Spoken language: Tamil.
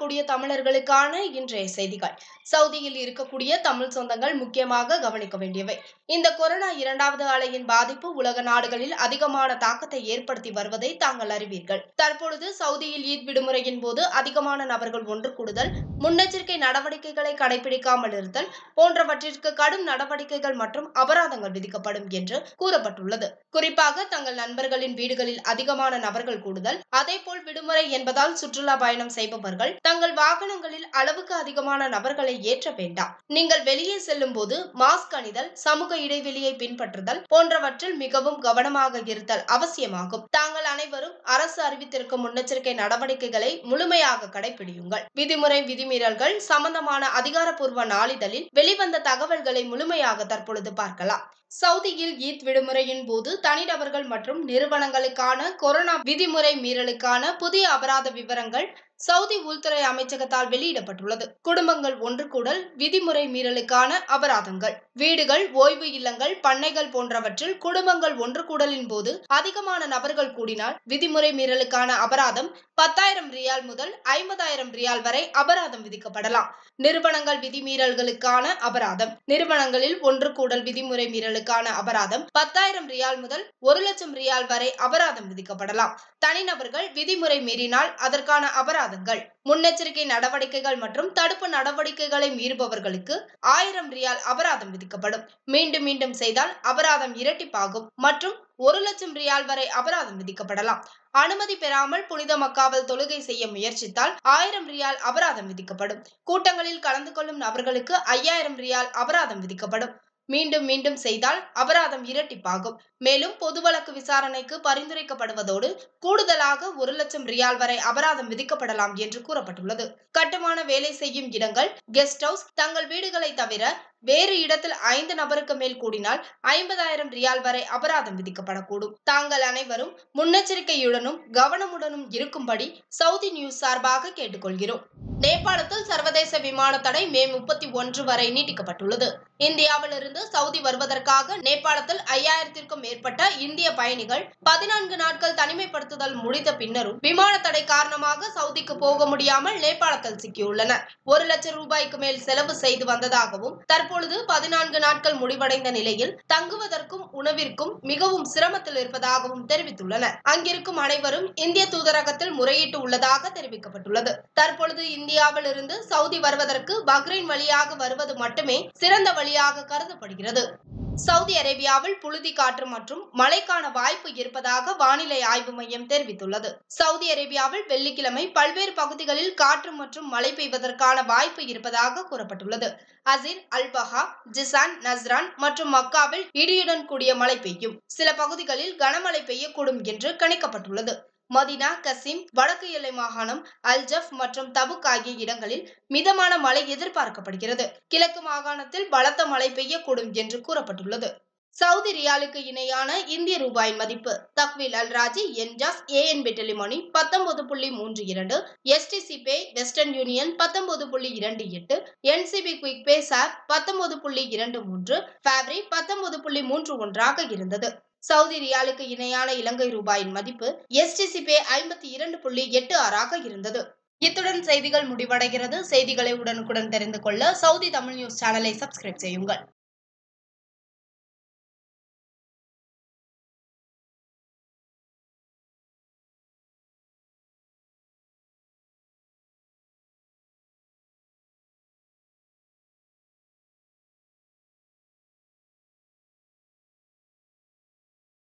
இருக்கக்கூடிய தமிழர்களுக்கான இன்றைய செய்திகள் சவுதியில் இருக்கக்கூடிய தமிழ் சொந்தங்கள் முக்கியமாக கவனிக்க வேண்டியவை இந்த கொரோனா இரண்டாவது அலையின் பாதிப்பு உலக நாடுகளில் அதிகமான தாக்கத்தை ஏற்படுத்தி வருவதை தாங்கள் அறிவீர்கள் தற்பொழுது சவுதியில் ஈத் விடுமுறையின் போது அதிகமான நபர்கள் ஒன்று கூடுதல் முன்னெச்சரிக்கை நடவடிக்கைகளை கடைபிடிக்காமல் இருத்தல் போன்றவற்றிற்கு கடும் நடவடிக்கைகள் மற்றும் அபராதங்கள் விதிக்கப்படும் என்று கூறப்பட்டுள்ளது குறிப்பாக தங்கள் நண்பர்களின் வீடுகளில் அதிகமான நபர்கள் கூடுதல் அதேபோல் விடுமுறை என்பதால் சுற்றுலா பயணம் செய்பவர்கள் தங்கள் வாகனங்களில் அளவுக்கு அதிகமான நபர்களை ஏற்ற வேண்டாம் நீங்கள் வெளியே செல்லும் போது மாஸ்க் அணிதல் சமூக இடைவெளியை பின்பற்றுதல் போன்றவற்றில் மிகவும் கவனமாக இருத்தல் அவசியமாகும் தாங்கள் அனைவரும் அரசு அறிவித்திருக்கும் முன்னெச்சரிக்கை நடவடிக்கைகளை முழுமையாக கடைபிடியுங்கள் விதிமுறை விதிமீறல்கள் சம்பந்தமான அதிகாரப்பூர்வ நாளிதழில் வெளிவந்த தகவல்களை முழுமையாக தற்பொழுது பார்க்கலாம் சவுதியில் ஈத் விடுமுறையின் போது தனிநபர்கள் மற்றும் நிறுவனங்களுக்கான கொரோனா விதிமுறை மீறலுக்கான புதிய அபராத விவரங்கள் சவுதி உள்துறை அமைச்சகத்தால் வெளியிடப்பட்டுள்ளது குடும்பங்கள் ஒன்று கூடல் விதிமுறை மீறலுக்கான அபராதங்கள் வீடுகள் ஓய்வு இல்லங்கள் பண்ணைகள் போன்றவற்றில் குடும்பங்கள் ஒன்று கூடலின் போது அதிகமான நபர்கள் கூடினால் விதிமுறை மீறலுக்கான அபராதம் பத்தாயிரம் ரியால் முதல் ஐம்பதாயிரம் ரியால் வரை அபராதம் விதிக்கப்படலாம் நிறுவனங்கள் விதிமீறல்களுக்கான அபராதம் நிறுவனங்களில் ஒன்று கூடல் விதிமுறை மீறலுக்கான அபராதம் பத்தாயிரம் ரியால் முதல் ஒரு லட்சம் ரியால் வரை அபராதம் விதிக்கப்படலாம் தனிநபர்கள் விதிமுறை மீறினால் அதற்கான அபராதங்கள் முன்னெச்சரிக்கை நடவடிக்கைகள் மற்றும் தடுப்பு நடவடிக்கைகளை மீறுபவர்களுக்கு ஆயிரம் ரியால் அபராதம் விதிக்கப்படும் மீண்டும் மீண்டும் செய்தால் அபராதம் இரட்டிப்பாகும் மற்றும் ஒரு லட்சம் ரியால் வரை அபராதம் விதிக்கப்படலாம் அனுமதி பெறாமல் புனித மக்காவில் தொழுகை செய்ய முயற்சித்தால் ஆயிரம் ரியால் அபராதம் விதிக்கப்படும் கூட்டங்களில் கலந்து கொள்ளும் நபர்களுக்கு ஐயாயிரம் ரியால் அபராதம் விதிக்கப்படும் மீண்டும் மீண்டும் செய்தால் அபராதம் இரட்டிப்பாகும் மேலும் பொது வழக்கு விசாரணைக்கு பரிந்துரைக்கப்படுவதோடு கூடுதலாக ஒரு லட்சம் ரியால் வரை அபராதம் விதிக்கப்படலாம் என்று கூறப்பட்டுள்ளது கட்டுமான வேலை செய்யும் இடங்கள் கெஸ்ட் ஹவுஸ் தங்கள் வீடுகளை தவிர வேறு இடத்தில் ஐந்து நபருக்கு மேல் கூடினால் ஐம்பதாயிரம் ரியால் வரை அபராதம் விதிக்கப்படக்கூடும் தாங்கள் அனைவரும் முன்னெச்சரிக்கையுடனும் கவனமுடனும் இருக்கும்படி சவுதி நியூஸ் சார்பாக கேட்டுக்கொள்கிறோம் நேபாளத்தில் சர்வதேச விமான தடை மே முப்பத்தி ஒன்று வரை நீட்டிக்கப்பட்டுள்ளது இந்தியாவிலிருந்து சவுதி வருவதற்காக நேபாளத்தில் ஐயாயிரத்திற்கும் மேற்பட்ட இந்திய பயணிகள் பதினான்கு நாட்கள் தனிமைப்படுத்துதல் முடிந்த பின்னரும் விமான தடை காரணமாக சவுதிக்கு போக முடியாமல் நேபாளத்தில் சிக்கியுள்ளனர் ஒரு லட்சம் ரூபாய்க்கு மேல் செலவு செய்து வந்ததாகவும் தற்பொழுது பதினான்கு நாட்கள் முடிவடைந்த நிலையில் தங்குவதற்கும் உணவிற்கும் மிகவும் சிரமத்தில் இருப்பதாகவும் தெரிவித்துள்ளனர் அங்கிருக்கும் அனைவரும் இந்திய தூதரகத்தில் முறையிட்டு உள்ளதாக தெரிவிக்கப்பட்டுள்ளது தற்பொழுது இந்தியாவில் இருந்து சவுதி வருவதற்கு பஹ்ரைன் வழியாக வருவது மட்டுமே சிறந்த வழியாக கருதப்படுகிறது சவுதி அரேபியாவில் புழுதி காற்று மற்றும் மழைக்கான வாய்ப்பு இருப்பதாக வானிலை ஆய்வு மையம் தெரிவித்துள்ளது சவுதி அரேபியாவில் வெள்ளிக்கிழமை பல்வேறு பகுதிகளில் காற்று மற்றும் மழை பெய்வதற்கான வாய்ப்பு இருப்பதாக கூறப்பட்டுள்ளது அசிர் அல்பஹா ஜிசான் நஸ்ரான் மற்றும் மக்காவில் இடியுடன் கூடிய மழை பெய்யும் சில பகுதிகளில் கனமழை பெய்யக்கூடும் என்று கணிக்கப்பட்டுள்ளது மதினா கசிம் வடக்கு எல்லை மாகாணம் அல்ஜஃப் மற்றும் தபுக் ஆகிய இடங்களில் மிதமான மழை எதிர்பார்க்கப்படுகிறது கிழக்கு மாகாணத்தில் பலத்த மழை பெய்யக்கூடும் என்று கூறப்பட்டுள்ளது சவுதி ரியாலுக்கு இணையான இந்திய ரூபாயின் மதிப்பு தக்வில் அல் ராஜி என்ஜாஸ் ஏஎன் பெட்டலிமோனி பத்தொன்பது புள்ளி மூன்று இரண்டு எஸ்டிசி பே வெஸ்டர்ன் யூனியன் பத்தொன்பது புள்ளி இரண்டு எட்டு என்சிபி குயிக் பே சாப் பத்தொன்பது புள்ளி இரண்டு மூன்று ஃபேப்ரி பத்தொன்பது புள்ளி மூன்று ஒன்றாக இருந்தது சவுதி ரியாலுக்கு இணையான இலங்கை ரூபாயின் மதிப்பு எஸ்டிசி பே ஐம்பத்தி இரண்டு புள்ளி எட்டு ஆறாக இருந்தது இத்துடன் செய்திகள் முடிவடைகிறது செய்திகளை உடனுக்குடன் தெரிந்து கொள்ள சவுதி தமிழ் நியூஸ் சேனலை சப்ஸ்கிரைப் செய்யுங்கள்